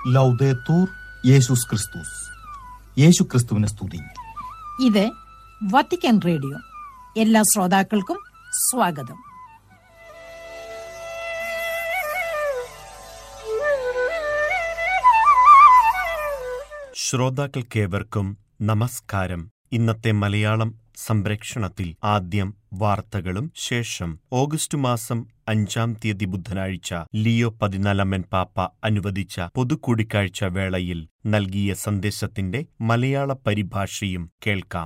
ലൗദേത്തൂർ യേശുസ് ക്രിസ്തുസ് യേശു ക്രിസ്തുവിനെ സ്തുതി ഇത് വത്തിക്കാൻ റേഡിയോ എല്ലാ ശ്രോതാക്കൾക്കും സ്വാഗതം ശ്രോതാക്കൾക്കേവർക്കും നമസ്കാരം ഇന്നത്തെ മലയാളം സംപ്രേക്ഷണത്തിൽ ആദ്യം വാർത്തകളും ശേഷം ഓഗസ്റ്റ് മാസം അഞ്ചാം തീയതി ബുധനാഴ്ച ലിയോ പതിനാലാമൻ പാപ്പ അനുവദിച്ച പൊതുകൂടിക്കാഴ്ച വേളയിൽ നൽകിയ സന്ദേശത്തിന്റെ മലയാള പരിഭാഷയും കേൾക്കാം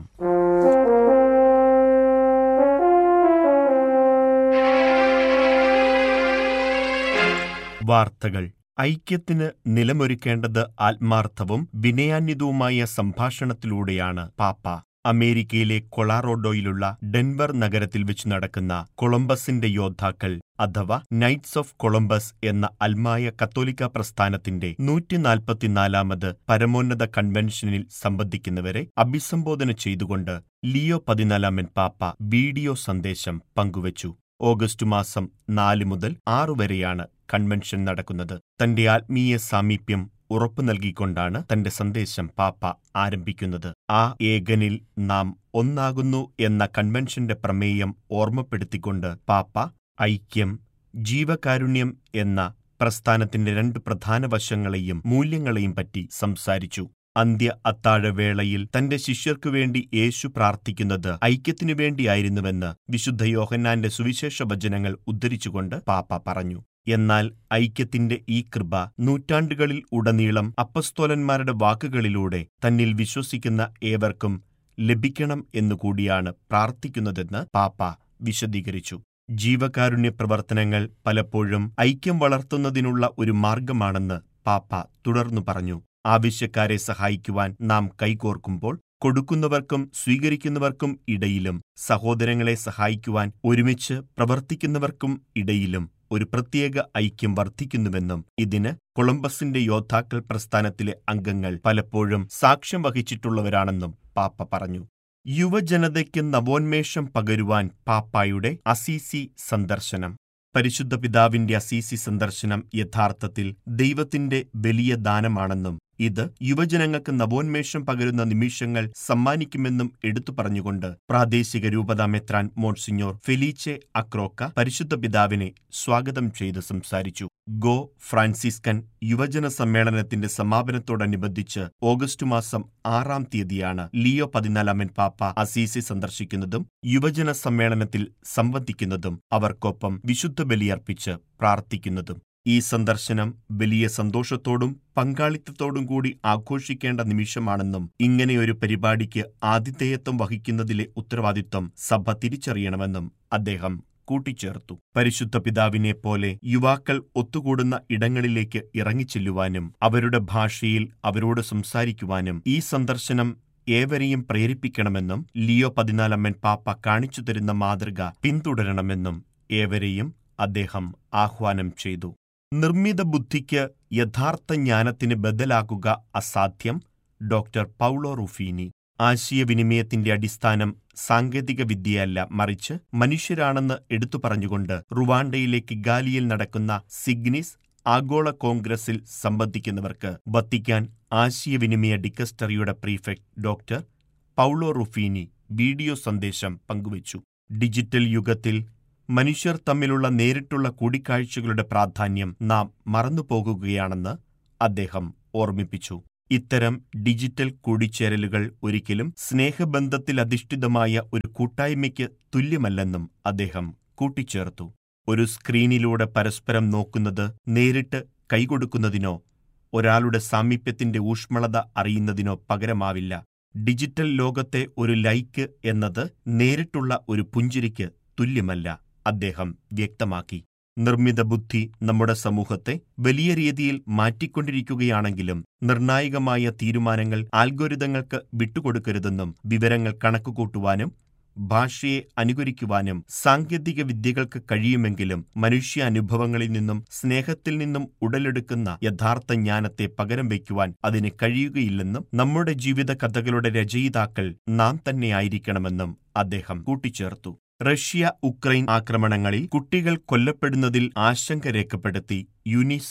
വാർത്തകൾ ഐക്യത്തിന് നിലമൊരുക്കേണ്ടത് ആത്മാർത്ഥവും വിനയാന്വിതവുമായ സംഭാഷണത്തിലൂടെയാണ് പാപ്പ അമേരിക്കയിലെ കൊളാറോഡോയിലുള്ള ഡെൻവർ നഗരത്തിൽ വെച്ച് നടക്കുന്ന കൊളംബസിന്റെ യോദ്ധാക്കൾ അഥവാ നൈറ്റ്സ് ഓഫ് കൊളംബസ് എന്ന അൽമായ കത്തോലിക്ക പ്രസ്ഥാനത്തിന്റെ നൂറ്റിനാൽപ്പത്തിനാലാമത് പരമോന്നത കൺവെൻഷനിൽ സംബന്ധിക്കുന്നവരെ അഭിസംബോധന ചെയ്തുകൊണ്ട് ലിയോ പതിനാലാമൻ പാപ്പ വീഡിയോ സന്ദേശം പങ്കുവച്ചു ഓഗസ്റ്റ് മാസം നാല് മുതൽ ആറു വരെയാണ് കൺവെൻഷൻ നടക്കുന്നത് തന്റെ ആത്മീയ സാമീപ്യം ഉറപ്പു നൽകിക്കൊണ്ടാണ് തന്റെ സന്ദേശം പാപ്പ ആരംഭിക്കുന്നത് ആ ഏകനിൽ നാം ഒന്നാകുന്നു എന്ന കൺവെൻഷന്റെ പ്രമേയം ഓർമ്മപ്പെടുത്തിക്കൊണ്ട് പാപ്പ ഐക്യം ജീവകാരുണ്യം എന്ന പ്രസ്ഥാനത്തിന്റെ രണ്ട് പ്രധാന വശങ്ങളെയും മൂല്യങ്ങളെയും പറ്റി സംസാരിച്ചു അന്ത്യ അത്താഴവേളയിൽ തന്റെ ശിഷ്യർക്കു വേണ്ടി യേശു പ്രാർത്ഥിക്കുന്നത് ഐക്യത്തിനു വേണ്ടിയായിരുന്നുവെന്ന് വിശുദ്ധ യോഹന്നാന്റെ സുവിശേഷ വചനങ്ങൾ ഉദ്ധരിച്ചുകൊണ്ട് പാപ്പ പറഞ്ഞു എന്നാൽ ഐക്യത്തിന്റെ ഈ കൃപ നൂറ്റാണ്ടുകളിൽ ഉടനീളം അപ്പസ്തോലന്മാരുടെ വാക്കുകളിലൂടെ തന്നിൽ വിശ്വസിക്കുന്ന ഏവർക്കും ലഭിക്കണം എന്നുകൂടിയാണ് പ്രാർത്ഥിക്കുന്നതെന്ന് പാപ്പ വിശദീകരിച്ചു ജീവകാരുണ്യ പ്രവർത്തനങ്ങൾ പലപ്പോഴും ഐക്യം വളർത്തുന്നതിനുള്ള ഒരു മാർഗമാണെന്ന് പാപ്പ തുടർന്നു പറഞ്ഞു ആവശ്യക്കാരെ സഹായിക്കുവാൻ നാം കൈകോർക്കുമ്പോൾ കൊടുക്കുന്നവർക്കും സ്വീകരിക്കുന്നവർക്കും ഇടയിലും സഹോദരങ്ങളെ സഹായിക്കുവാൻ ഒരുമിച്ച് പ്രവർത്തിക്കുന്നവർക്കും ഇടയിലും ഒരു പ്രത്യേക ഐക്യം വർദ്ധിക്കുന്നുവെന്നും ഇതിന് കൊളംബസിന്റെ യോദ്ധാക്കൾ പ്രസ്ഥാനത്തിലെ അംഗങ്ങൾ പലപ്പോഴും സാക്ഷ്യം വഹിച്ചിട്ടുള്ളവരാണെന്നും പാപ്പ പറഞ്ഞു യുവജനതയ്ക്ക് നവോന്മേഷം പകരുവാൻ പാപ്പായുടെ അസീസി സന്ദർശനം പരിശുദ്ധ പിതാവിന്റെ അസീസി സന്ദർശനം യഥാർത്ഥത്തിൽ ദൈവത്തിന്റെ വലിയ ദാനമാണെന്നും ഇത് യുവജനങ്ങൾക്ക് നവോന്മേഷം പകരുന്ന നിമിഷങ്ങൾ സമ്മാനിക്കുമെന്നും എടുത്തു പറഞ്ഞുകൊണ്ട് പ്രാദേശിക രൂപതാ മെത്രാൻ മോൺസിഞ്ഞോർ ഫെലീച്ചെ അക്രോക്ക പരിശുദ്ധ പിതാവിനെ സ്വാഗതം ചെയ്ത് സംസാരിച്ചു ഗോ ഫ്രാൻസിസ്കൻ യുവജന സമ്മേളനത്തിന്റെ സമാപനത്തോടനുബന്ധിച്ച് ഓഗസ്റ്റ് മാസം ആറാം തീയതിയാണ് ലിയോ പതിനാലാമൻ പാപ്പ അസീസി സന്ദർശിക്കുന്നതും യുവജന സമ്മേളനത്തിൽ സംബന്ധിക്കുന്നതും അവർക്കൊപ്പം വിശുദ്ധ ബലിയർപ്പിച്ച് പ്രാർത്ഥിക്കുന്നതും ഈ സന്ദർശനം വലിയ സന്തോഷത്തോടും പങ്കാളിത്തത്തോടും കൂടി ആഘോഷിക്കേണ്ട നിമിഷമാണെന്നും ഇങ്ങനെയൊരു പരിപാടിക്ക് ആതിഥേയത്വം വഹിക്കുന്നതിലെ ഉത്തരവാദിത്വം സഭ തിരിച്ചറിയണമെന്നും അദ്ദേഹം കൂട്ടിച്ചേർത്തു പരിശുദ്ധ പിതാവിനെ പോലെ യുവാക്കൾ ഒത്തുകൂടുന്ന ഇടങ്ങളിലേക്ക് ഇറങ്ങിച്ചെല്ലുവാനും അവരുടെ ഭാഷയിൽ അവരോട് സംസാരിക്കുവാനും ഈ സന്ദർശനം ഏവരെയും പ്രേരിപ്പിക്കണമെന്നും ലിയോ പതിനാലമ്മൻ പാപ്പ കാണിച്ചു തരുന്ന മാതൃക പിന്തുടരണമെന്നും ഏവരെയും അദ്ദേഹം ആഹ്വാനം ചെയ്തു നിർമ്മിത ബുദ്ധിക്ക് യഥാർത്ഥ ജ്ഞാനത്തിന് ബദലാകുക അസാധ്യം ഡോക്ടർ പൗളോ റുഫീനി ആശയവിനിമയത്തിന്റെ അടിസ്ഥാനം സാങ്കേതിക വിദ്യയല്ല മറിച്ച് മനുഷ്യരാണെന്ന് എടുത്തു പറഞ്ഞുകൊണ്ട് റുവാണ്ടയിലെ കിഗാലിയിൽ നടക്കുന്ന സിഗ്നിസ് ആഗോള കോൺഗ്രസിൽ സംബന്ധിക്കുന്നവർക്ക് വത്തിക്കാൻ ആശയവിനിമയ ഡിക്കസ്റ്ററിയുടെ prefect doctor Paolo Ruffini video സന്ദേശം പങ്കുവച്ചു ഡിജിറ്റൽ യുഗത്തിൽ മനുഷ്യർ തമ്മിലുള്ള നേരിട്ടുള്ള കൂടിക്കാഴ്ചകളുടെ പ്രാധാന്യം നാം മറന്നുപോകുകയാണെന്ന് അദ്ദേഹം ഓർമ്മിപ്പിച്ചു ഇത്തരം ഡിജിറ്റൽ കൂടിച്ചേരലുകൾ ഒരിക്കലും സ്നേഹബന്ധത്തിലധിഷ്ഠിതമായ ഒരു കൂട്ടായ്മയ്ക്ക് തുല്യമല്ലെന്നും അദ്ദേഹം കൂട്ടിച്ചേർത്തു ഒരു സ്ക്രീനിലൂടെ പരസ്പരം നോക്കുന്നത് നേരിട്ട് കൈകൊടുക്കുന്നതിനോ ഒരാളുടെ സാമീപ്യത്തിന്റെ ഊഷ്മളത അറിയുന്നതിനോ പകരമാവില്ല ഡിജിറ്റൽ ലോകത്തെ ഒരു ലൈക്ക് എന്നത് നേരിട്ടുള്ള ഒരു പുഞ്ചിരിക്ക് തുല്യമല്ല അദ്ദേഹം വ്യക്തമാക്കി നിർമ്മിത ബുദ്ധി നമ്മുടെ സമൂഹത്തെ വലിയ രീതിയിൽ മാറ്റിക്കൊണ്ടിരിക്കുകയാണെങ്കിലും നിർണായകമായ തീരുമാനങ്ങൾ ആൽഗോരിതങ്ങൾക്ക് വിട്ടുകൊടുക്കരുതെന്നും വിവരങ്ങൾ കണക്കുകൂട്ടുവാനും ഭാഷയെ അനുകരിക്കുവാനും സാങ്കേതിക വിദ്യകൾക്ക് കഴിയുമെങ്കിലും മനുഷ്യ അനുഭവങ്ങളിൽ നിന്നും സ്നേഹത്തിൽ നിന്നും ഉടലെടുക്കുന്ന യഥാർത്ഥ ജ്ഞാനത്തെ പകരം വയ്ക്കുവാൻ അതിന് കഴിയുകയില്ലെന്നും നമ്മുടെ ജീവിത കഥകളുടെ രചയിതാക്കൾ നാം തന്നെയായിരിക്കണമെന്നും അദ്ദേഹം കൂട്ടിച്ചേർത്തു റഷ്യ ഉക്രൈൻ ആക്രമണങ്ങളിൽ കുട്ടികൾ കൊല്ലപ്പെടുന്നതിൽ ആശങ്ക രേഖപ്പെടുത്തി യുനിസെഫ്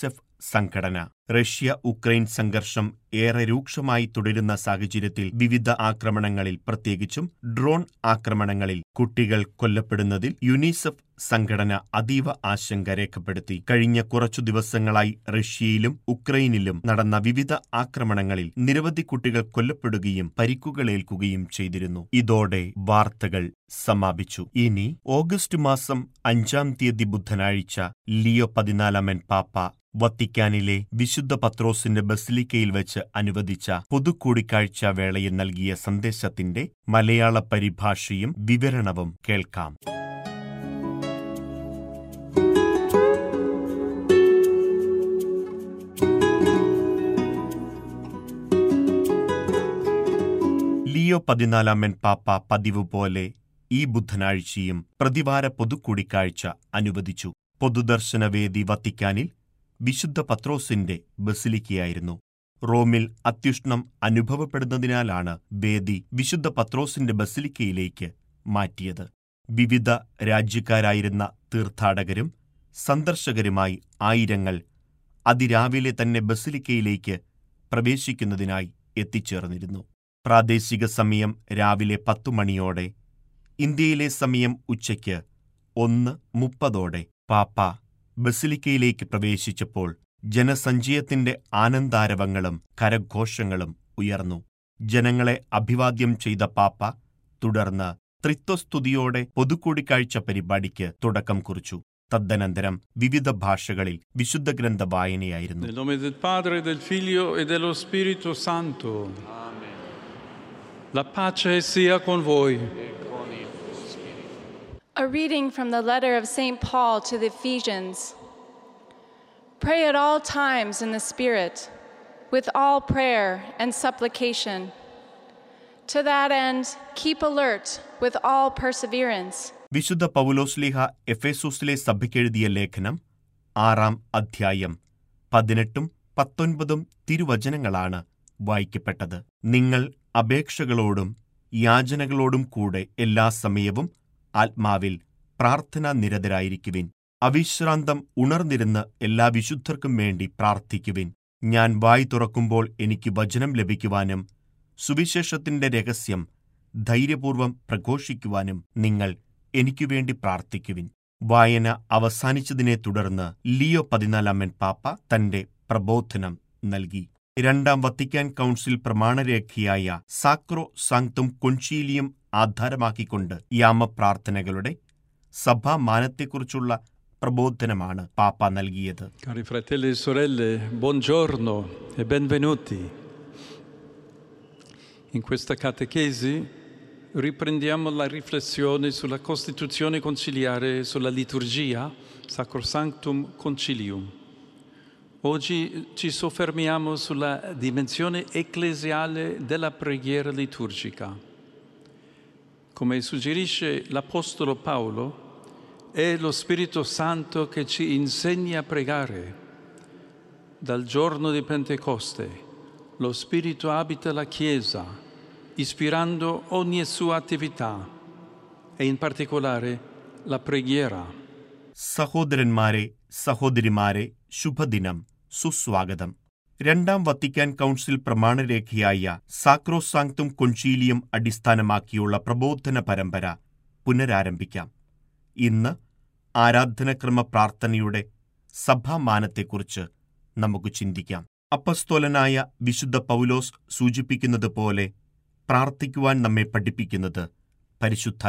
സംഘടന റഷ്യ ഉക്രൈൻ സംഘർഷം ഏറെ രൂക്ഷമായി തുടരുന്ന സാഹചര്യത്തിൽ വിവിധ ആക്രമണങ്ങളിൽ പ്രത്യേകിച്ചും ഡ്രോൺ ആക്രമണങ്ങളിൽ കുട്ടികൾ കൊല്ലപ്പെടുന്നതിൽ യുനിസെഫ് സംഘടന അതീവ ആശങ്ക രേഖപ്പെടുത്തി കഴിഞ്ഞ കുറച്ചു ദിവസങ്ങളായി റഷ്യയിലും ഉക്രൈനിലും നടന്ന വിവിധ ആക്രമണങ്ങളിൽ നിരവധി കുട്ടികൾ കൊല്ലപ്പെടുകയും പരിക്കുകളേൽക്കുകയും ചെയ്തിരുന്നു ഇതോടെ വാർത്തകൾ സമാപിച്ചു ഇനി ഓഗസ്റ്റ് മാസം അഞ്ചാം തീയതി ബുധനാഴ്ച ലിയോ പതിനാലാമൻ പാപ്പ വത്തിക്കാനിലെ വിശുദ്ധ പത്രോസിന്റെ ബസിലിക്കയിൽ വെച്ച് അനുവദിച്ച പൊതുകൂടിക്കാഴ്ച വേളയിൽ നൽകിയ സന്ദേശത്തിന്റെ മലയാള പരിഭാഷയും വിവരണവും കേൾക്കാം ലിയോ പതിനാലാമൻ പാപ്പ പതിവ് പോലെ ഈ ബുധനാഴ്ചയും പ്രതിവാര പൊതുകൂടിക്കാഴ്ച അനുവദിച്ചു പൊതുദർശനവേദി വത്തിക്കാനിൽ വിശുദ്ധ പത്രോസിന്റെ ബസിലിക്കയായിരുന്നു റോമിൽ അത്യുഷ്ണം അനുഭവപ്പെടുന്നതിനാലാണ് വേദി വിശുദ്ധ പത്രോസിന്റെ ബസിലിക്കയിലേക്ക് മാറ്റിയത് വിവിധ രാജ്യക്കാരായിരുന്ന തീർത്ഥാടകരും സന്ദർശകരുമായി ആയിരങ്ങൾ അതിരാവിലെ തന്നെ ബസിലിക്കയിലേക്ക് പ്രവേശിക്കുന്നതിനായി എത്തിച്ചേർന്നിരുന്നു പ്രാദേശിക സമയം രാവിലെ പത്തു മണിയോടെ ഇന്ത്യയിലെ സമയം ഉച്ചയ്ക്ക് ഒന്ന് മുപ്പതോടെ പാപ്പ ബസിലിക്കയിലേക്ക് പ്രവേശിച്ചപ്പോൾ ജനസഞ്ചയത്തിന്റെ ആനന്ദാരവങ്ങളും കരഘോഷങ്ങളും ഉയർന്നു ജനങ്ങളെ അഭിവാദ്യം ചെയ്ത പാപ്പ തുടർന്ന് ത്രിത്വസ്തുതിയോടെ പൊതുകൂടിക്കാഴ്ച പരിപാടിക്ക് തുടക്കം കുറിച്ചു തദ്ദനന്തരം വിവിധ ഭാഷകളിൽ വിശുദ്ധ ഗ്രന്ഥ വായനയായിരുന്നു Nel nome del Padre, del Figlio e dello Spirito Santo. La pace sia con voi. A reading from the letter of St. Paul to the Ephesians. Pray at all times in the Spirit, with all prayer and supplication. To that end, keep alert with all perseverance. വിശുദ്ധ പൗലോസ്ലിഹ എഫേസൂസിലെ സഭയ്ക്കെഴുതിയ ലേഖനം ആറാം അധ്യായം പതിനെട്ടും പത്തൊൻപതും തിരുവചനങ്ങളാണ് വായിക്കപ്പെട്ടത് നിങ്ങൾ അപേക്ഷകളോടും യാചനകളോടും കൂടെ എല്ലാ സമയവും ആത്മാവിൽ പ്രാർത്ഥനാ നിരതരായിരിക്കുവിൻ അവിശ്രാന്തം ഉണർന്നിരുന്ന് എല്ലാ വിശുദ്ധർക്കും വേണ്ടി പ്രാർത്ഥിക്കുവിൻ ഞാൻ വായി തുറക്കുമ്പോൾ എനിക്ക് വചനം ലഭിക്കുവാനും സുവിശേഷത്തിന്റെ രഹസ്യം ധൈര്യപൂർവം പ്രഘോഷിക്കുവാനും നിങ്ങൾ എനിക്കുവേണ്ടി പ്രാർത്ഥിക്കുവിൻ വായന അവസാനിച്ചതിനെ തുടർന്ന് ലിയോ പതിനാലാമൻ പാപ്പ തന്റെ പ്രബോധനം നൽകി രണ്ടാം വത്തിക്കാൻ കൗൺസിൽ പ്രമാണരേഖയായ സാക്രോ സാങ്തും കൊൻഷീലിയും ആധാരമാക്കിക്കൊണ്ട് യാമപ്രാർത്ഥനകളുടെ സഭാമാനത്തെക്കുറിച്ചുള്ള പ്രബോധനമാണ് പാപ്പ നൽകിയത് Cari fratelli e sorelle, buongiorno e benvenuti. In questa catechesi riprendiamo la riflessione sulla Costituzione conciliare e sulla liturgia Sacrosanctum Concilium. Oggi ci soffermiamo sulla dimensione ecclesiale della preghiera liturgica. Come suggerisce l'Apostolo Paolo, è lo Spirito Santo che ci insegna a pregare. Dal giorno di Pentecoste lo Spirito abita la Chiesa, ispirando ogni sua attività e in particolare la preghiera. സഹോദരന്മാരെ സഹോദരിമാരെ ശുഭദിനം സുസ്വാഗതം രണ്ടാം Vatican council പ്രമാണരേഖയായ സാക്രോസാങ്തും കൊഞ്ചീലിയം അടിസ്ഥാനമാക്കിയുള്ള പ്രബോധന പരമ്പര പുനരാരംഭിക്കാം ഇന്ന് ആരാധനക്രമ പ്രാർത്ഥനയുടെ സഭാമാനത്തെക്കുറിച്ച് നമുക്ക് ചിന്തിക്കാം അപ്പസ്തോലനായ വിശുദ്ധ പൗലോസ് സൂചിപ്പിക്കുന്നത് പോലെ പ്രാർത്ഥിക്കുവാൻ നമ്മെ പഠിപ്പിക്കുന്നത് പരിശുദ്ധ